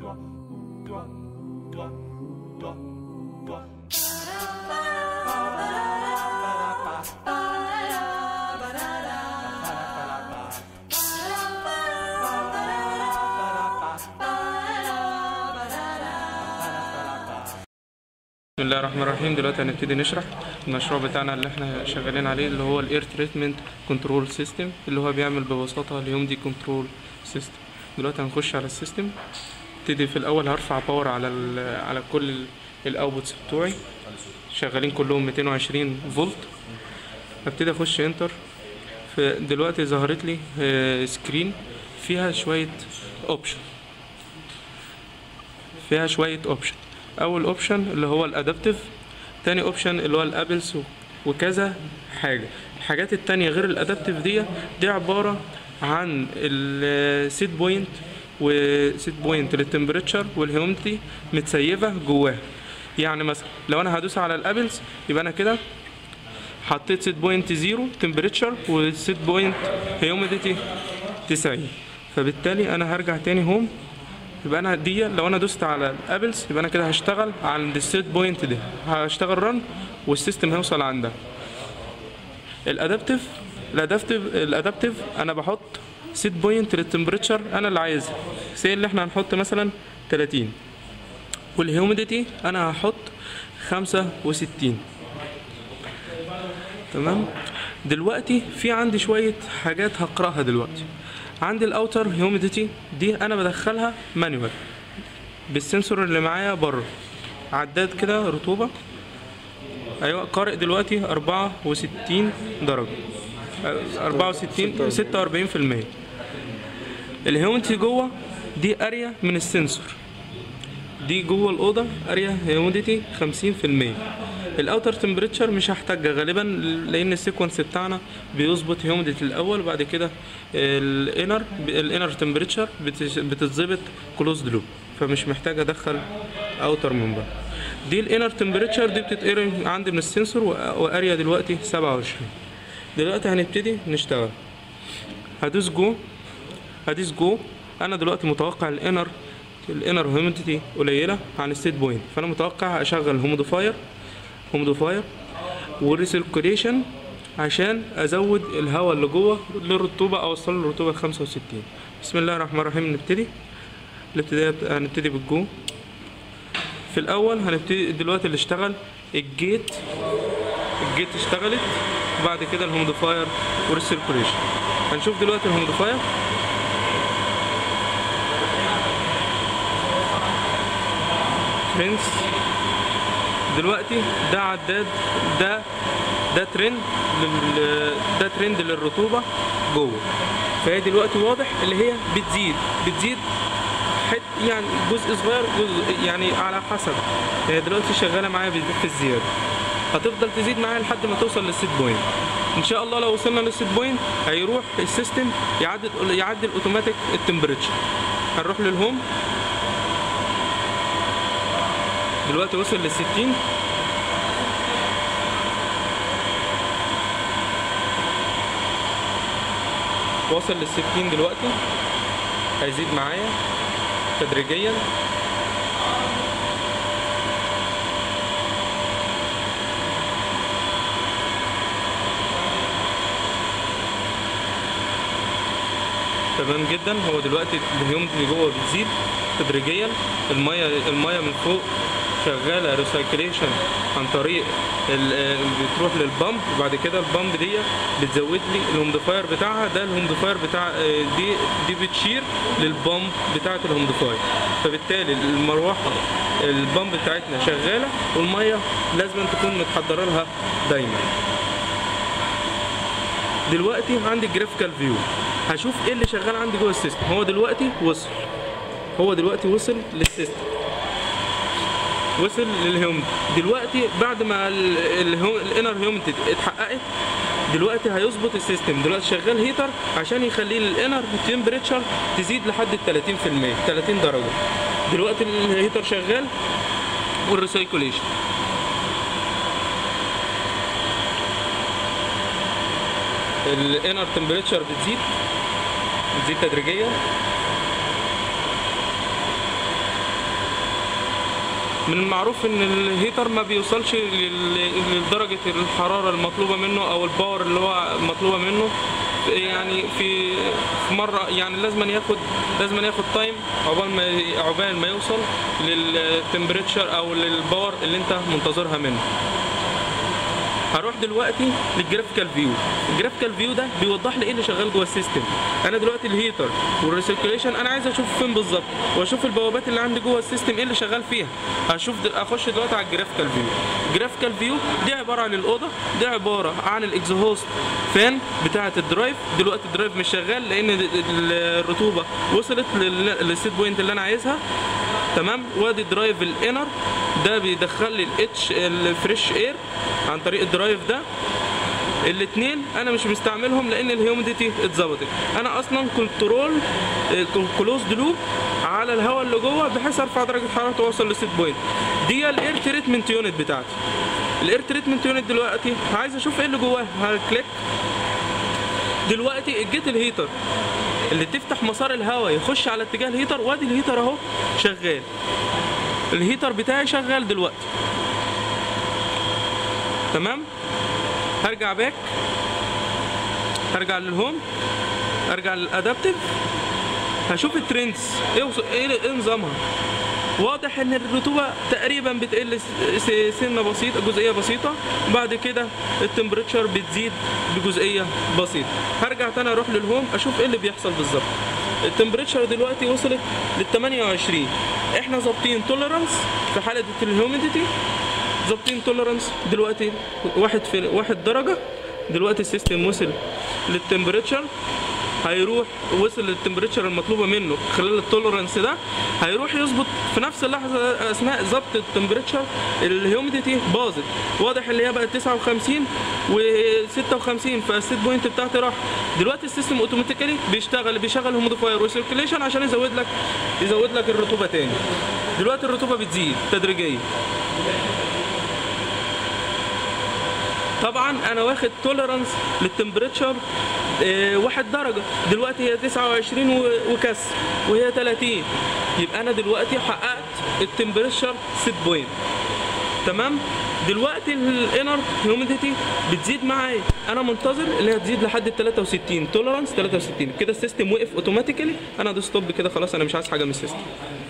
بسم الله الرحمن الرحيم دلوقتي هنبتدي نشرح المشروع بتاعنا اللي احنا شغالين عليه اللي هو الاير تريتمنت كنترول سيستم اللي هو بيعمل ببساطه اليوم دي كنترول سيستم دلوقتي هنخش على السيستم ابتدي في الاول هرفع باور على ال على كل الاوتبوتس بتوعي شغالين كلهم 220 فولت ابتدي اخش انتر دلوقتي ظهرت لي آه، سكرين فيها شويه اوبشن فيها شويه اوبشن اول اوبشن اللي هو الادابتيف تاني اوبشن اللي هو الابلز وكذا حاجه الحاجات التانية غير الادابتيف دي دي عباره عن السيت بوينت وسيت بوينت للتمبريتشر والهيوميديتي متسيفه جواها يعني مثلا لو انا هدوس على الابلز يبقى انا كده حطيت سيت بوينت زيرو تمبريتشر وسيت بوينت هيوميديتي 90 فبالتالي انا هرجع تاني هوم يبقى انا دي لو انا دوست على الابلز يبقى انا كده هشتغل عند السيت بوينت دي هشتغل رن والسيستم هيوصل عندها الادابتيف الادابتيف الادابتيف انا بحط سيت بوينت للتمبريتشر انا اللي عايزها سي اللي احنا هنحط مثلا 30 والهيوميديتي انا هحط 65 تمام دلوقتي في عندي شويه حاجات هقراها دلوقتي عندي الاوتر هيوميديتي دي انا بدخلها مانوال بالسنسور اللي معايا بره عداد كده رطوبه ايوه قارئ دلوقتي 64 درجه 64 46 في المية الهيوميديتي جوه دي اريا من السنسور دي جوه الاوضه اريا هيوميديتي 50 في المية الاوتر تمبريتشر مش هحتاجها غالبا لان السيكونس بتاعنا بيظبط هيوميديتي الاول وبعد كده الانر الانر تمبريتشر بتتظبط كلوزد لوب فمش محتاج ادخل اوتر من بره دي الانر تمبريتشر دي بتتقري عندي من السنسور واريا دلوقتي 27 دلوقتي هنبتدي نشتغل هدوس جو هدوس جو انا دلوقتي متوقع الانر الانر هيوميديتي قليله عن السيت بوينت فانا متوقع اشغل هوموديفاير هوموديفاير وريسيركوليشن عشان ازود الهواء اللي جوه للرطوبه اوصل الرطوبه ل 65 بسم الله الرحمن الرحيم نبتدي الابتدائي هنبتدي بالجو في الاول هنبتدي دلوقتي اللي اشتغل الجيت الجيت اشتغلت وبعد كده الهوموديفاير والريسيركوليشن هنشوف دلوقتي الهوموديفاير فريندز دلوقتي ده عداد ده ده ترند لل... ده ترند للرطوبه جوه فهي دلوقتي واضح اللي هي بتزيد بتزيد حت يعني جزء صغير جزء يعني على حسب هي دلوقتي شغاله معايا بتزيد في الزياده هتفضل تزيد معايا لحد ما توصل للسيت بوينت ان شاء الله لو وصلنا للسيت بوينت هيروح السيستم يعدل يعدل اوتوماتيك التمبريتشر هنروح للهوم دلوقتي وصل لل 60 وصل لل 60 دلوقتي هيزيد معايا تدريجيا تمام جدا هو دلوقتي الهيوميديتي جوه بتزيد تدريجيا الميه الميه من فوق شغاله ريسايكليشن عن طريق بتروح للبامب وبعد كده البامب دي بتزود لي الهومديفاير بتاعها ده الهومديفاير بتاع دي دي بتشير للبامب بتاعه الهومديفاير فبالتالي المروحه البامب بتاعتنا شغاله والميه لازم تكون متحضره لها دايما دلوقتي عندي جرافيكال فيو هشوف ايه اللي شغال عندي جوه السيستم هو دلوقتي وصل هو دلوقتي وصل للسيستم وصل للهيومد دلوقتي بعد ما الانر هيومد اتحققت دلوقتي هيظبط السيستم دلوقتي شغال هيتر عشان يخليه الانر تمبريتشر تزيد لحد ال 30% 30 درجه دلوقتي الهيتر شغال والريسايكوليشن الانر تمبريتشر بتزيد بتزيد تدريجيا من المعروف ان الهيتر ما بيوصلش لل- لدرجه الحراره المطلوبه منه او الباور اللي هو مطلوبه منه يعني في في مره يعني لازم ياخد لازم ياخد تايم عقبال ما عقبال ما يوصل للتمبريتشر او للباور اللي انت منتظرها منه هروح دلوقتي للجرافيكال فيو الجرافيكال فيو ده بيوضح لي ايه اللي شغال جوه السيستم انا دلوقتي الهيتر والريسيركيوليشن انا عايز اشوف فين بالظبط واشوف البوابات اللي عندي جوه السيستم ايه اللي شغال فيها هشوف دل... اخش دلوقتي على الجرافيكال فيو الجرافيكال فيو دي عباره عن الاوضه دي عباره عن الاكزهوست فان بتاعه الدرايف دلوقتي الدرايف مش شغال لان ال- ال- الرطوبه وصلت لل- للسيت بوينت اللي انا عايزها تمام وادي الدرايف الانر ده بيدخل لي الاتش الفريش اير عن طريق الدرايف ده الاثنين انا مش مستعملهم لان الهيوميديتي اتظبطت انا اصلا كنترول كلوزد لوب على الهواء اللي جوه بحيث ارفع درجه حرارته واوصل للسيت بوينت دي الاير تريتمنت يونت بتاعتي الاير تريتمنت يونت دلوقتي عايز اشوف ايه اللي جواه هكليك دلوقتي الجيت الهيتر اللي تفتح مسار الهواء يخش على اتجاه الهيتر وادي الهيتر اهو شغال الهيتر بتاعي شغال دلوقتي تمام هرجع باك هرجع للهوم ارجع للادابتيف هشوف الترندز ايه وص- ايه إيه نظامها واضح ان الرطوبه تقريبا بتقل س- س- سنه بسيطه جزئيه بسيطه بعد كده التمبريتشر بتزيد بجزئيه بسيطه هرجع تاني اروح للهوم اشوف ايه اللي بيحصل بالظبط التمبريتشر دلوقتي وصلت لل 28 احنا ظابطين توليرانس في حاله الهيوميديتي ظابطين توليرانس دلوقتي واحد في واحد درجه دلوقتي السيستم وصل للتمبريتشر هيروح وصل للتمبريتشر المطلوبه منه خلال التوليرانس ده هيروح يظبط في نفس اللحظه اثناء ضبط التمبريتشر الهيوميديتي باظت واضح اللي هي بقت 59 و56 فالسيت بوينت بتاعتي راح دلوقتي السيستم اوتوماتيكالي بيشتغل بيشغل هوموديفاير وسيركيليشن عشان يزود لك يزود لك الرطوبه تاني دلوقتي الرطوبه بتزيد تدريجيا طبعا انا واخد توليرانس للتمبريتشر آه، واحد درجة دلوقتي هي 29 و- وكسر وهي 30 يبقى انا دلوقتي حققت التمبريتشر سيت بوينت تمام دلوقتي الانر هيوميديتي بتزيد معايا انا منتظر اللي هي تزيد لحد ال 63 توليرانس 63 كده السيستم وقف اوتوماتيكالي انا دوس ستوب كده خلاص انا مش عايز حاجه من السيستم